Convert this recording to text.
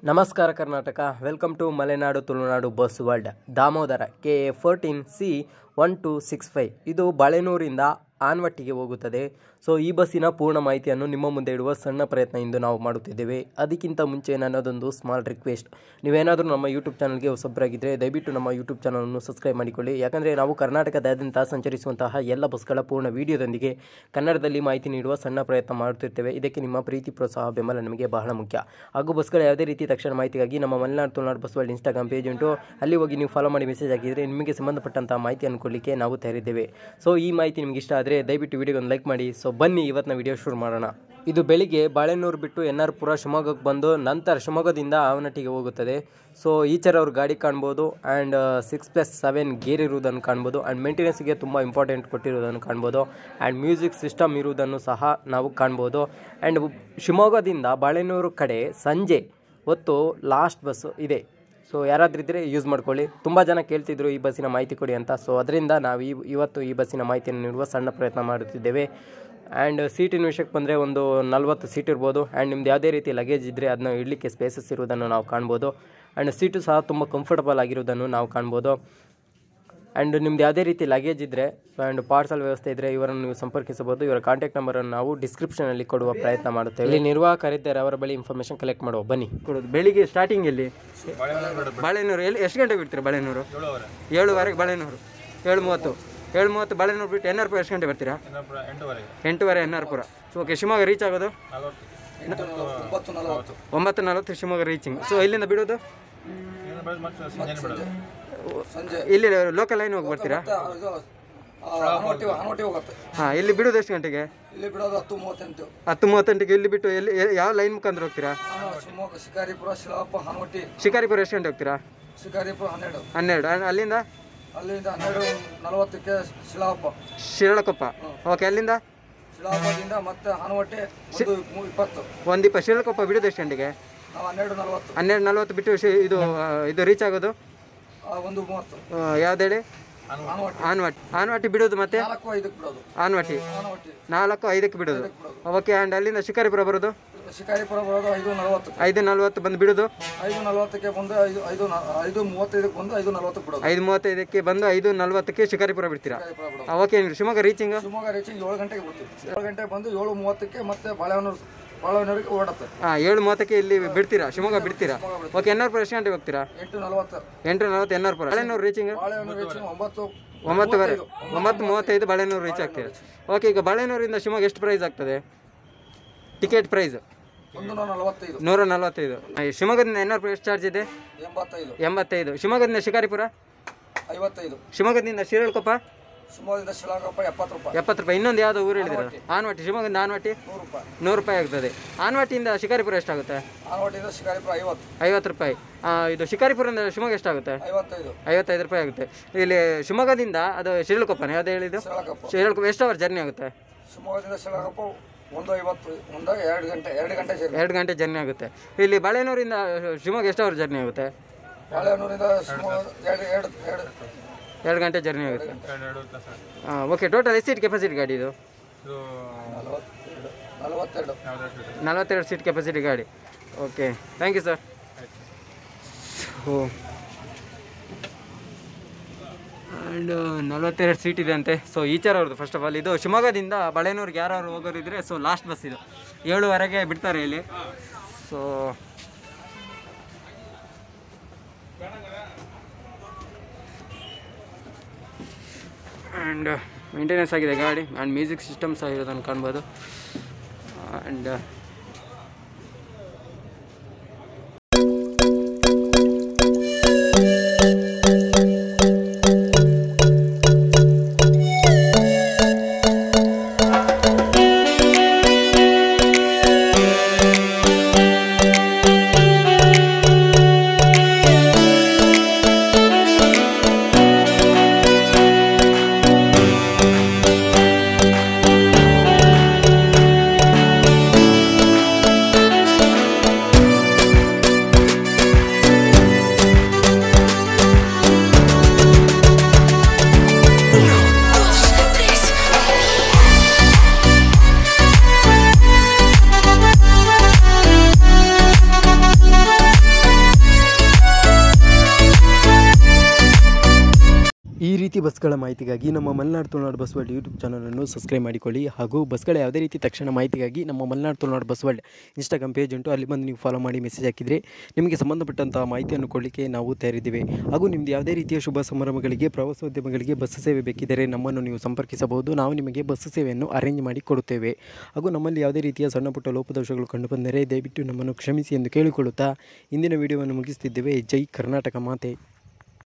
ನಮಸ್ಕಾರ Karnataka welcome to Malenadu Tulunadu bus world Damodara K A fourteen C one two six five ಇದು ಬಾಳೆನೂರಿಂದ ಆನ್ವಟ್ಟಿಗೆ ಹೋಗುತ್ತದೆ ಸೊ ಈ ಬಸ್ಸಿನ ಪೂರ್ಣ ಮಾಹಿತಿಯನ್ನು ನಿಮ್ಮ ಮುಂದೆ ಇಡುವ ಸಣ್ಣ ಪ್ರಯತ್ನ ಇಂದು ನಾವು ಮಾಡುತ್ತಿದ್ದೇವೆ ಅದಕ್ಕಿಂತ ಮುಂಚೆ ನನ್ನದೊಂದು ಸ್ಮಾಲ್ ರಿಕ್ವೆಸ್ಟ್ ನೀವೇನಾದರೂ ನಮ್ಮ ಯೂಟ್ಯೂಬ್ ಚಾನಲ್ಗೆ ಹೊಸಬರಾಗಿದ್ದರೆ ದಯವಿಟ್ಟು ನಮ್ಮ ಯೂಟ್ಯೂಬ್ ಚಾನಲನ್ನು ಸಬ್ಸ್ಕ್ರೈಬ್ ಮಾಡಿಕೊಳ್ಳಿ ಯಾಕಂದರೆ ನಾವು ಕರ್ನಾಟಕದಾದ್ಯಂತ ಸಂಚರಿಸುವಂತಹ ಎಲ್ಲ ಬಸ್ಗಳ ಪೂರ್ಣ ವಿಡಿಯೋದೊಂದಿಗೆ ಕನ್ನಡದಲ್ಲಿ ಮಾಹಿತಿ ನೀಡುವ ಸಣ್ಣ ಪ್ರಯತ್ನ ಮಾಡುತ್ತಿರ್ತೇವೆ ಇದಕ್ಕೆ ನಿಮ್ಮ ಪ್ರೀತಿ ಪ್ರೋತ್ಸಾಹ ಬೆಂಬಲ ನಮಗೆ ಬಹಳ ಮುಖ್ಯ ಹಾಗೂ ಬಸ್ಗಳ ಯಾವುದೇ ರೀತಿ ತಕ್ಷಣ ಮಾಹಿತಿಗಾಗಿ ನಮ್ಮ Malenadu Tulunadu bus world Instagram page ಉಂಟು ಅಲ್ಲಿ ಹೋಗಿ ನೀವು ಫಾಲೋ ಮಾಡಿ ಮೆಸೇಜ್ ಹಾಕಿದರೆ ನಿಮಗೆ ಸಂಬಂಧಪಟ್ಟಂತಹ ಮಾಹಿತಿಯನ್ನು ಕೊಡಲಿಕ್ಕೆ ನಾವು ತಯಾರಿದ್ದೇವೆ ಸೊ ಈ ಮಾಹಿತಿ ನಿಮಗೆ ಇಷ್ಟ ಆದರೆ ದಯವಿಟ್ಟು ವಿಡಿಯೋಗೊಂದು ಲೈಕ್ ಮಾಡಿ ಸೊ ಬನ್ನಿ ಇವತ್ತಿನ ವಿಡಿಯೋ ಶುರು ಮಾಡೋಣ ಇದು ಬೆಳಿಗ್ಗೆ ಬಾಳೆನೂರು ಬಿಟ್ಟು ಎನ್ ಆರ್ ಪುರ ಶಿವಮೊಗ್ಗಕ್ಕೆ ಬಂದು ನಂತರ ಶಿವಮೊಗ್ಗದಿಂದ ಆವನಟ್ಟಿಗೆ ಹೋಗುತ್ತದೆ ಸೊ ಈಚರ್ ಅವ್ರ ಗಾಡಿ ಕಾಣ್ಬೋದು and six plus seven gear ಇರುವುದನ್ನು ಕಾಣ್ಬೋದು ಆ್ಯಂಡ್ ಮೇಂಟೆನೆನ್ಸ್ಗೆ ತುಂಬ ಇಂಪಾರ್ಟೆಂಟ್ ಕೊಟ್ಟಿರುವುದನ್ನು ಕಾಣ್ಬೋದು ಆ್ಯಂಡ್ ಮ್ಯೂಸಿಕ್ ಸಿಸ್ಟಮ್ ಇರುವುದನ್ನು ಸಹ ನಾವು ಕಾಣ್ಬೋದು ಆ್ಯಂಡ್ ಶಿವಮೊಗ್ಗದಿಂದ ಬಾಳೆನೂರು ಕಡೆ ಸಂಜೆ ಹೊತ್ತು ಲಾಸ್ಟ್ ಬಸ್ ಇದೆ ಸೊ ಯಾರಾದ್ರೂ ಇದ್ದರೆ ಯೂಸ್ ಮಾಡ್ಕೊಳ್ಳಿ ತುಂಬ ಜನ ಕೇಳ್ತಿದ್ರು ಈ ಬಸ್ಸಿನ ಮಾಹಿತಿ ಕೊಡಿ ಅಂತ ಸೊ ಅದರಿಂದ ನಾವು ಈ ಇವತ್ತು ಈ ಬಸ್ಸಿನ ಮಾಹಿತಿಯನ್ನು ನೀಡುವ ಸಣ್ಣ ಪ್ರಯತ್ನ ಮಾಡುತ್ತಿದ್ದೇವೆ ಆ್ಯಂಡ್ ಸೀಟಿನ ವಿಷಯಕ್ಕೆ ಬಂದರೆ ಒಂದು ನಲ್ವತ್ತು ಸೀಟ್ ಇರ್ಬೋದು ಆ್ಯಂಡ್ ನಿಮ್ದು ಯಾವುದೇ ರೀತಿ ಲಗೇಜ್ ಇದ್ದರೆ ಅದನ್ನ ಇಡಲಿಕ್ಕೆ ಸ್ಪೇಸಸ್ ಇರುವುದನ್ನು ನಾವು ಕಾಣ್ಬೋದು ಆ್ಯಂಡ್ ಸೀಟು ಸಹ ತುಂಬ ಕಂಫರ್ಟಬಲ್ ಆಗಿರುವುದನ್ನು ನಾವು ಕಾಣ್ಬೋದು ಆ್ಯಂಡ್ ನಿಮ್ದು ಯಾವುದೇ ರೀತಿ ಲಗೇಜ್ ಇದ್ದರೆ ಆ್ಯಂಡ್ ಪಾರ್ಸಲ್ ವ್ಯವಸ್ಥೆ ಇದ್ದರೆ ಇವರನ್ನು ನೀವು ಸಂಪರ್ಕಿಸಬಹುದು ಇವರ ಕಾಂಟ್ಯಾಕ್ಟ್ ನಂಬರನ್ನು ನಾವು ಡಿಸ್ಕ್ರಿಪ್ಷನಲ್ಲಿ ಕೊಡುವ ಪ್ರಯತ್ನ ಮಾಡುತ್ತೇವೆ ಇಲ್ಲಿ ನಿರ್ವಾಹಕರಿದ್ದಾರೆ ಅವರ ಬಳಿ ಇನ್ಫಾರ್ಮೇಷನ್ ಕಲೆಕ್ಟ್ ಮಾಡುವ ಬನ್ನಿ ಕೊಡೋದು ಬೆಳಿಗ್ಗೆ ಸ್ಟಾರ್ಟಿಂಗ್ ಎಲ್ಲಿ ಬಾಳೆನೂರು ಎಲ್ಲಿ ಎಷ್ಟು ಗಂಟೆಗೆ ಬಿಡ್ತೀರಾ ಬಾಳೆನೂರು ಏಳುವರೆಗೆ ಬಾಳೆನೂರು ಏಳು ಮೂವತ್ತು ಏಳು ಮೂವತ್ತು ಬಾಳೆನೂರು ಬಿಟ್ಟು ಎನ್ ಆರ್ ಪುರ ಎಷ್ಟು ಗಂಟೆ ಬರ್ತೀರಾ ಎಂಟೂವರೆ N R Pura so okay Shivamogga reach ಆಗೋದು ಒಂಬತ್ತು ನಲವತ್ತು ಶಿವಮೊಗ್ಗ ರೀಚಿಂಗ್ ಸೊ ಇಲ್ಲಿಂದ ಬಿಡೋದು ಇಲ್ಲಿ ಲೋಕಲ್ ಲೈನ್ ಹೋಗಿ ಬರ್ತೀರಾ ಹನವಟ್ಟಿ ಹನವಟ್ಟಿ ಹೋಗುತ್ತೆ ಹಾಂ ಇಲ್ಲಿ ಬಿಡೋದು ಎಷ್ಟು ಗಂಟೆಗೆ ಇಲ್ಲಿ ಬಿಡೋದು ಹತ್ತು ಮೂವತ್ತೆಂಟು ಹತ್ತು ಮೂವತ್ತೆಂಟಿಗೆ ಇಲ್ಲಿ ಬಿಟ್ಟು ಎಲ್ಲಿ ಎ- ಯಾವ ಲೈನ್ ಮುಖಾಂತರ ಹೋಗ್ತೀರಾ ನಾನು ಶಿವಮೊಗ್ಗ ಶಿಕಾರಿಪುರ ಶಿಲಾಪ ಹನವಟ್ಟಿ ಶಿಕಾರಿಪುರ ಎಷ್ಟು ಗಂಟೆ ಹೋಗ್ತೀರಾ ಶಿಕಾರಿಪುರ ಹನ್ನೆರಡು ಹನ್ನೆರಡು ಅ- ಅಲ್ಲಿಂದ ಅಲ್ಲಿಂದ ಹನ್ನೆರಡು ನಲವತ್ತಕ್ಕೆ ಶಿಲಾಪ ಶಿರಳಕೊಪ್ಪ ಓಕೆ ಅಲ್ಲಿಂದ ಶಿಲಾಪದಿಂದ ಮತ್ತೆ ಹನವಟ್ಟಿ ಒಂದು ಮೂ- ಇಪ್ಪತ್ತು ಒಂದು ಇಪ್ಪ ಶಿರಳಕೊಪ್ಪ ಬಿಡೋದು ಎಷ್ಟು ಗಂಟೆಗೆ ನಾವು ಹನ್ನೆರಡು ನಲವತ್ತು ಹನ್ನೆರಡು ನಲ್ವತ್ತು ಬಿಟ್ಟು ಶಿ- ಇದು ಆ, ಇದು ರೀಚ್ ಆಗೋದು ಆ, ಒಂದು ಮೂವತ್ತು ಯಾವ್ದು ಹೇಳಿ ಹನವಟ್ಟಿ ಆನ್ವಾಟಿ ಆನ್ವಾಟಿ ಬಿಡೋದು ಮತ್ತೆ ನಾಲ್ಕು ಐದಕ್ಕೆ ಬಿಡೋದು ಆನ್ವಾಟಿ ಹನವಟ್ಟಿ ನಾಲ್ಕು ಐದಕ್ಕೆ ಬಿಡೋದು ಬಿಡೋದು ಓಕೆ ಆ್ಯಂಡ್ ಅಲ್ಲಿಂದ ಶಿಕಾರಿಪುರ ಬರೋದು ಶಿಕಾರಿಪುರ ಬರೋದು ಐದು ನಲವತ್ತು ಐದು ನಲ್ವತ್ತು ಬಂದು ಬಿಡೋದು ಐದು ನಲವತ್ತಕ್ಕೆ ಬಂದು ಐದು ಐದು ನ- ಐದು ಮೂವತ್ತೈದಕ್ಕೆ ಬಂದು ಐದು ನಲವತ್ತಕ್ಕೆ ಬಿಡೋದು ಐದು ಮೂವತ್ತೈದಕ್ಕೆ ಬಂದು ಐದು ನಲ್ವತ್ತಕ್ಕೆ ಶಿಕಾರಿಪುರ ಬಿಡ್ತೀರಾ ಶಿಕಾರಿಪುರ ಬಿಡೋದು okay Shivamogga reaching Shivamogga reaching ಏಳು ಗಂಟೆಗೆ ಬಿಡ್ತೀವಿ ಏಳು ಗಂಟೆಗೆ ಬಂದು ಏಳು ಮೂವತ್ತಕ್ಕೆ ಮತ್ತೆ ಬಾಳೆಹೊನ್ನೂರು ಬಾಳೆಹೊನ್ನೂರಿಗೆ ಓಡುತ್ತೆ ಹಾಂ ಏಳು ಮೂವತ್ತಕ್ಕೆ ಇಲ್ಲಿ ಬಿಡ್ತೀರಾ ಶಿವಮೊಗ್ಗ ಬಿಡ್ತೀರಾ ಓಕೆ ಎನ್ ಆರ್ ಪುರ ಎಷ್ಟು ಗಂಟೆಗೆ ಹೋಗ್ತೀರಾ ಎಂಟು ನಲವತ್ತು ಎಂಟು ನಲ್ವತ್ತು ಎನ್ ಆರ್ ಪುರ ಬಾಳೆನೂರು ರೀಚಿಂಗ್ ಬಾಳೆಹೊನ್ನೂರು ರೀಚಿಂಗ್ ಒಂಬತ್ತು ಒಂಬತ್ತುವರೆ ಒಂಬತ್ತು ಮೂವತ್ತೈದು ಬಾಳೆನೂರು ರೀಚ್ ಆಗ್ತೀರಾ ಓಕೆ ಈಗ ಬಾಳೆನೂರಿಂದ ಶಿವಮೊಗ್ಗ ಎಷ್ಟು ಪ್ರೈಸ್ ಆಗ್ತದೆ ಟಿಕೆಟ್ ಪ್ರೈಸ್ ಒಂದು ನೂರ ನಲವತ್ತೈದು ನೂರ ನಲ್ವತ್ತೈದು ಆ, ಶಿವಮೊಗ್ಗದಿಂದ ಎನ್ ಆರ್ ಪುರ ಎಷ್ಟು ಚಾರ್ಜ್ ಇದೆ ಎಂಬತ್ತೈದು ಎಂಬತ್ತೈದು ಶಿವಮೊಗ್ಗದಿಂದ ಶಿಕಾರಿಪುರ ಐವತ್ತೈದು ಶಿವಮೊಗ್ಗದಿಂದ ಶಿರಳಕೊಪ್ಪ ಶಿವಮೊಗ್ಗದಿಂದ ಶಿಲಾಗಪ್ಪ ಎಪ್ಪತ್ತು ರೂಪಾಯಿ ಎಪ್ಪತ್ತು ರೂಪಾಯಿ ಇನ್ನೊಂದು ಯಾವುದು ಊರು ಹೇಳಿದ್ರೆ ಆನ್ವಾಟಿ ಶಿವಮೊಗ್ಗದಿಂದ ಆನ್ವಾಟಿ ನೂರು ರೂಪಾಯಿ ನೂರು ರೂಪಾಯಿ ಆಗ್ತದೆ ಆನ್ವಾಟಿಯಿಂದ ಶಿಕಾರಿಪುರ ಎಷ್ಟಾಗುತ್ತೆ ಆನವಟ್ಟಿಯಿಂದ ಶಿಕಾರಿಪುರ ಐವತ್ತು ಐವತ್ತು ರೂಪಾಯಿ ಆ, ಇದು ಶಿಕಾರಿಪುರದಿಂದ ಶಿವಮೊಗ್ಗ ಎಷ್ಟಾಗುತ್ತೆ ಐವತ್ತೈದು ಐವತ್ತೈದು ರೂಪಾಯಿ ಆಗುತ್ತೆ ಇಲ್ಲಿ ಶಿವಮೊಗ್ಗದಿಂದ ಅದು ಶಿರಳಕೊಪ್ಪನ ಯಾವ್ದು ಹೇಳಿದ್ದು ಶಿಲಾಗಪ್ಪ ಶಿರಳಕೊಪ್ಪ ಎಷ್ಟು ಅವರ್ ಜರ್ನಿ ಆಗುತ್ತೆ ಶಿವಮೊಗ್ಗದಿಂದ ಶಿಲಾಗಪ್ಪ ಒಂದು ಐವತ್ತು ಒಂದು ಎರಡು ಗಂಟೆ ಎರಡು ಗಂಟೆ ಸೇರಿ ಎರಡು ಗಂಟೆ ಜರ್ನಿ ಆಗುತ್ತೆ ಇಲ್ಲಿ ಬಾಳೆನೂರಿಂದ ಶಿವಮೊಗ್ಗ ಎಷ್ಟು ಅವರ್ ಜರ್ನಿ ಆಗುತ್ತೆ ಬಾಳೆಹೊನ್ನೂರಿಂದ ಶಿವಮೊಗ್ಗ ಎರಡು ಎರಡು ಎರಡು ಎರಡು ಗಂಟೆ ಜರ್ನಿ ಆಗುತ್ತೆ ಹಾಂ ಓಕೆ ಟೋಟಲ್ ಎಷ್ಟು ಸೀಟ್ ಕೆಪಾಸಿಟಿ ಗಾಡಿ ಇದು ನಲವತ್ತೆರಡು ನಲವತ್ತೆರಡು ನಲವತ್ತೆರಡು ಸೀಟ್ ಕೆಪಾಸಿಟಿ ಗಾಡಿ ಓಕೆ ಥ್ಯಾಂಕ್ ಯು ಸರ್ ಓ ಆ್ಯಂಡ್ ನಲವತ್ತೆರಡು ಸೀಟ್ ಇದೆ ಅಂತೆ ಸೊ ಈಚರ್ ಅವ್ರದ್ದು ಫಸ್ಟ್ ಆಫ್ ಆಲ್ ಇದು ಶಿವಮೊಗ್ಗದಿಂದ ಬಳೆನೂರಿಗೆ ಯಾರು ಹೋಗೋರು ಇದ್ದರೆ ಸೊ ಲಾಸ್ಟ್ ಬಸ್ ಇದು ಏಳುವರೆಗೆ ಬಿಡ್ತಾರೆ ಇಲ್ಲಿ ಸೊ ಆ್ಯಂಡ್ ಮೇಂಟೆನೆನ್ಸ್ ಆಗಿದೆ ಗಾಡಿ ಆ್ಯಂಡ್ ಮ್ಯೂಸಿಕ್ ಸಿಸ್ಟಮ್ ಸಹ ಇರೋದನ್ನು ಕಾಣ್ಬೋದು ಆ್ಯಂಡ್ ರೀತಿ ಬಸ್ಗಳ ಮಾಹಿತಿಗಾಗಿ ನಮ್ಮ Malenadu Tulunadu bus world YouTube ಚಾನಲನ್ನು ಸಬ್ಸ್ಕ್ರೈಬ್ ಮಾಡಿಕೊಳ್ಳಿ ಹಾಗೂ ಬಸ್ಗಳ ಯಾವುದೇ ರೀತಿ ತಕ್ಷಣ ಮಾಹಿತಿಗಾಗಿ ನಮ್ಮ Malenadu Tulunadu bus world Instagram page ಉಂಟು ಅಲ್ಲಿ ಬಂದು ನೀವು ಫಾಲೋ ಮಾಡಿ ಮೆಸೇಜ್ ಹಾಕಿದರೆ ನಿಮಗೆ ಸಂಬಂಧಪಟ್ಟಂಥ ಮಾಹಿತಿಯನ್ನು ಕೊಡಲಿಕ್ಕೆ ನಾವು ತಯಾರಿದ್ದೇವೆ ಹಾಗೂ ನಿಮ್ಮದು ಯಾವುದೇ ರೀತಿಯ ಶುಭ ಸಮಾರಂಭಗಳಿಗೆ ಪ್ರವಾಸೋದ್ಯಮಗಳಿಗೆ ಬಸ್ ಸೇವೆ ಬೇಕಿದ್ದರೆ ನಮ್ಮನ್ನು ನೀವು ಸಂಪರ್ಕಿಸಬಹುದು ನಾವು ನಿಮಗೆ ಬಸ್ ಸೇವೆಯನ್ನು ಅರೇಂಜ್ ಮಾಡಿ ಕೊಡುತ್ತೇವೆ ಹಾಗೂ ನಮ್ಮಲ್ಲಿ ಯಾವುದೇ ರೀತಿಯ ಸಣ್ಣ ಪುಟ್ಟ ಲೋಪದೋಷಗಳು ಕಂಡುಬಂದರೆ ದಯವಿಟ್ಟು ನಮ್ಮನ್ನು ಕ್ಷಮಿಸಿ ಎಂದು ಕೇಳಿಕೊಳ್ಳುತ್ತಾ ಇಂದಿನ ವಿಡಿಯೋವನ್ನು ಮುಗಿಸುತ್ತಿದ್ದೇವೆ ಜೈ ಕರ್ನಾಟಕ ಮಾತೆ